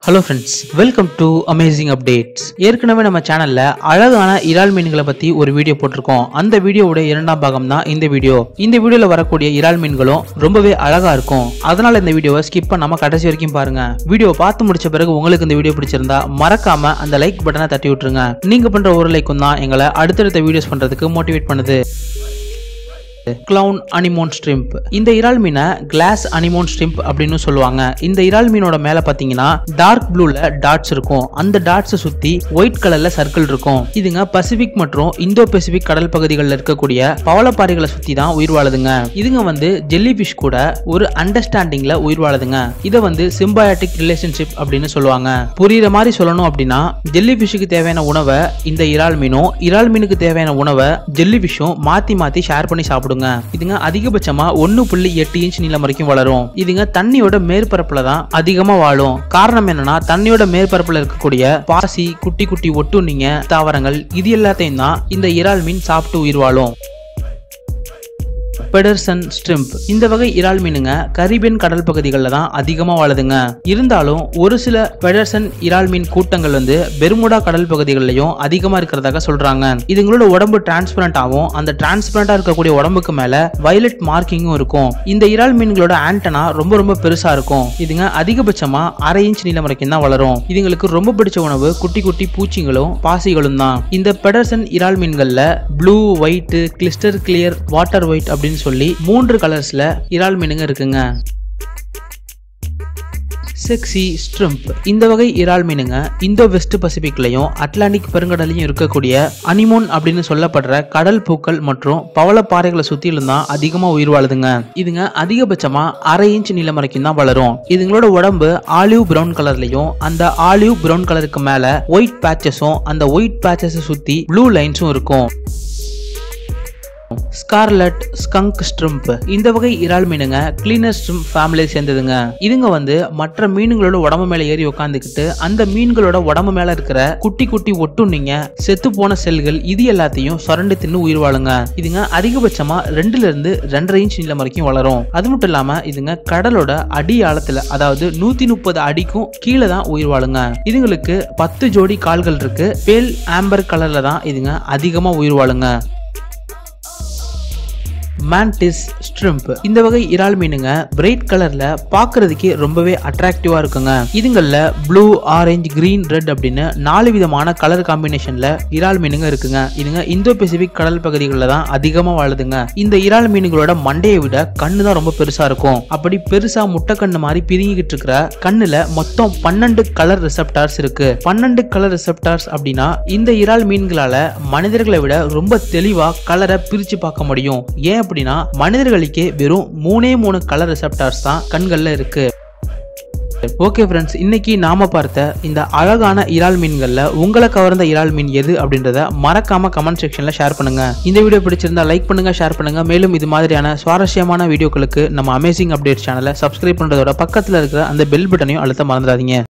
hello friends welcome to amazing updates ஏற்கனவே நம்ம சேனல்ல அழகான இறால் மீன்களை பத்தி ஒரு வீடியோ போட்டிருக்கோம் அந்த வீடியோவோட இரண்டாம் பாகம் தான் இந்த வீடியோ இந்த வீடியோல வரக்கூடிய இறால் மீன்களும் ரொம்பவே அழகா இருக்கும் அதனால இந்த வீடியோவை ஸ்கிப் பண்ணாம கடைசி வரைக்கும் பாருங்க வீடியோ பார்த்து முடிச்ச பிறகு உங்களுக்கு இந்த வீடியோ பிடிச்சிருந்தா மறக்காம அந்த லைக் பட்டனை தட்டி விட்டுருங்க நீங்க பண்ற ஒரு லைக்கும் தான் எங்களை அடுத்தடுத்த வீடியோஸ் பண்றதுக்கு மோட்டிவேட் பண்ணுது கிளவுன் அனிமோன் ஸ்ட்ரிம்ப் இந்த இறால் மீனை கிளாஸ் அனிமோன் ஸ்ட்ரிம்ப் அப்படின்னு சொல்லுவாங்க இந்த இறால் மீனோட மேல பாத்தீங்கன்னா டார்க் ப்ளூல டாட்ஸ் இருக்கும் அந்த டாட்ஸை சுத்தி ஒயிட் கலர்ல சர்க்கிள் இருக்கும் இதுங்க பசிபிக் மற்றும் இந்தோ பசிபிக் கடல் பகுதிகளில் இருக்கக்கூடிய பவளப்பாறைகளை சுத்தி தான் உயிர் வாழுதுங்க இதுங்க வந்து ஜெல்லி ஃபிஷ் கூட ஒரு அண்டர்ஸ்டாண்டிங்ல உயிர் வாழுதுங்க இதை வந்து சிம்பாயாட்டிக் ரிலேஷன்ஷிப் அப்படின்னு சொல்லுவாங்க புரியுற மாதிரி சொல்லணும் அப்படின்னா ஜெல்லி ஃபிஷ்ஷுக்கு தேவையான உணவை இந்த இறால் மீனும் இறால் மீனுக்கு தேவையான உணவை ஜெல்லி ஃபிஷ்ஷும் மாத்தி மாத்தி ஷேர் பண்ணி சாப்பிடுங்க இதுங்க அதிகபட்சமா ஒன்னு புள்ளி எட்டு இன்ச் நீளம் வரைக்கும் வளரும் இதுங்க தண்ணியோட மேற்பரப்புல தான் அதிகமா வாழும் காரணம் என்னன்னா தண்ணியோட மேற்பரப்புல இருக்கக்கூடிய பாசி குட்டி குட்டி ஒட்டுண்ணிங்க தாவரங்கள் இது எல்லாத்தையும் தான் இந்த இறால் மீன் சாப்பிட்டு உயிர் வாழும் பெடர்சன் ஸ்ட்ரிம்ப் இந்த வகை இறால் மீனுங்க கரிபியன் கடல் பகுதிகளில் தான் அதிகமாக வாழுதுங்க இருந்தாலும் ஒரு சில பெடர்சன் இறால் மீன் கூட்டங்கள் வந்து பெருமுடா கடல் பகுதிகளிலையும் அதிகமாக இருக்கிறதாக சொல்றாங்க இதுங்களோட உடம்பு டிரான்ஸ்பரண்ட் ஆகும் அந்த டிரான்ஸ்பரண்டா இருக்கக்கூடிய உடம்புக்கு மேல வயலட் மார்க்கிங்கும் இருக்கும் இந்த இறால் மீன்களோட ஆண்டனா ரொம்ப ரொம்ப பெருசா இருக்கும் இதுங்க அதிகபட்சமா அரை இன்ச் நீளம் வரைக்கும் தான் வளரும் இதுங்களுக்கு ரொம்ப பிடிச்ச உணவு குட்டி குட்டி பூச்சிங்களும் பாசிகளும் தான் இந்த பெடர்சன் இறால் மீன்கள்ல blue white glister clear water white அப்படின்னு சொல்லி மூன்று கலர்ஸ்ல இறால் மீனுங்க இருக்குங்க செக்ஸி ஸ்ட்ரிம்ப் இந்த வகை இறால் மீனுங்க இந்தோ வெஸ்ட் பசிபிக்லையும் அட்லாண்டிக் பெருங்கடலையும் இருக்கக்கூடிய அனிமோன் அப்படின்னு சொல்லப்படுற கடல் பூக்கள் மற்றும் பவளப்பாறைகளை சுத்திலும் தான் அதிகமா உயிர் வாழுதுங்க இதுங்க அதிகபட்சமா அரை இன்ச் நீளம் வரைக்கும் தான் வளரும் இதுங்களோட உடம்பு ஆலிவ் பிரவுன் கலர்லயும் அந்த ஆலிவ் பிரவுன் கலருக்கு மேல ஒயிட் பேச்சஸும் அந்த ஒயிட் பேச்சஸை சுத்தி ப்ளூ லைன்ஸும் இருக்கும் ஸ்கார்லட் ஸ்கங்க் ஸ்ட்ரிம்ப் இந்த வகை இறால் மீனுங்க கிளீனர் ஸ்ட்ரிம்ப் ஃபேமிலியை சேர்ந்ததுங்க இதுங்க வந்து மற்ற மீனுங்களோட உடம்பு மேல ஏறி உட்காந்துக்கிட்டு அந்த மீன்களோட உடம்பு மேல இருக்கிற குட்டி குட்டி ஒட்டுண்ணிங்க செத்து போன செல்கள் இது எல்லாத்தையும் சுரண்டு தின்னு உயிர் வாழுங்க இதுங்க அதிகபட்சமா ரெண்டுல இருந்து ரெண்டரை இன்ச் நீளம் வரைக்கும் வளரும் அது மட்டும் இல்லாம இதுங்க கடலோட அடி ஆழத்துல அதாவது நூத்தி முப்பது அடிக்கும் கீழே தான் உயிர் வாழுங்க இதுங்களுக்கு பத்து ஜோடி கால்கள் இருக்கு பேல் ஆம்பர் கலர்ல தான் இதுங்க அதிகமா உயிர் வாழுங்க மேன்டிஸ் ஸ்ட்ரிம்ப் இந்த வகை இறால் மீனுங்க பிரைட் கலர்ல பாக்குறதுக்கே ரொம்பவே அட்ராக்டிவா இருக்குங்க இதுங்கள்ல ப்ளூ ஆரஞ்சு கிரீன் ரெட் அப்படின்னு நாலு விதமான கலர் காம்பினேஷன்ல இறால் மீனுங்க இருக்குங்க இதுங்க இந்தோ பசிபிக் கடல் பகுதிகளில் தான் அதிகமா வாழுதுங்க இந்த இறால் மீனுங்களோட மண்டையை விட கண்ணு தான் ரொம்ப பெருசா இருக்கும் அப்படி பெருசா முட்டை கண்ணு மாதிரி பிரிங்கிட்டு இருக்கிற கண்ணுல மொத்தம் பன்னெண்டு கலர் ரிசெப்டார்ஸ் இருக்கு பன்னெண்டு கலர் ரிசெப்டார்ஸ் அப்படின்னா இந்த இறால் மீன்களால மனிதர்களை விட ரொம்ப தெளிவா கலரை பிரிச்சு பார்க்க முடியும் ஏன் அப்படின்னா மனிதர்களுக்கே வெறும் மூணே மூணு கலர் ரிசெப்டார்ஸ் தான் கண்கள்ல இருக்கு ஓகே ஃப்ரெண்ட்ஸ் இன்னைக்கு நாம பார்த்த இந்த அழகான இறால் மீன்கள்ல உங்களை கவர்ந்த இறால் மீன் எது அப்படின்றத மறக்காம கமெண்ட் செக்ஷன்ல ஷேர் பண்ணுங்க இந்த வீடியோ பிடிச்சிருந்தா லைக் பண்ணுங்க ஷேர் பண்ணுங்க மேலும் இது மாதிரியான சுவாரஸ்யமான வீடியோக்களுக்கு நம்ம அமேசிங் அப்டேட் சேனலை சப்ஸ்கிரைப் பண்றதோட பக்கத்துல இருக்கிற அந்த பெல் பட்டனையும் அழுத்த மறந்துடாதீங்க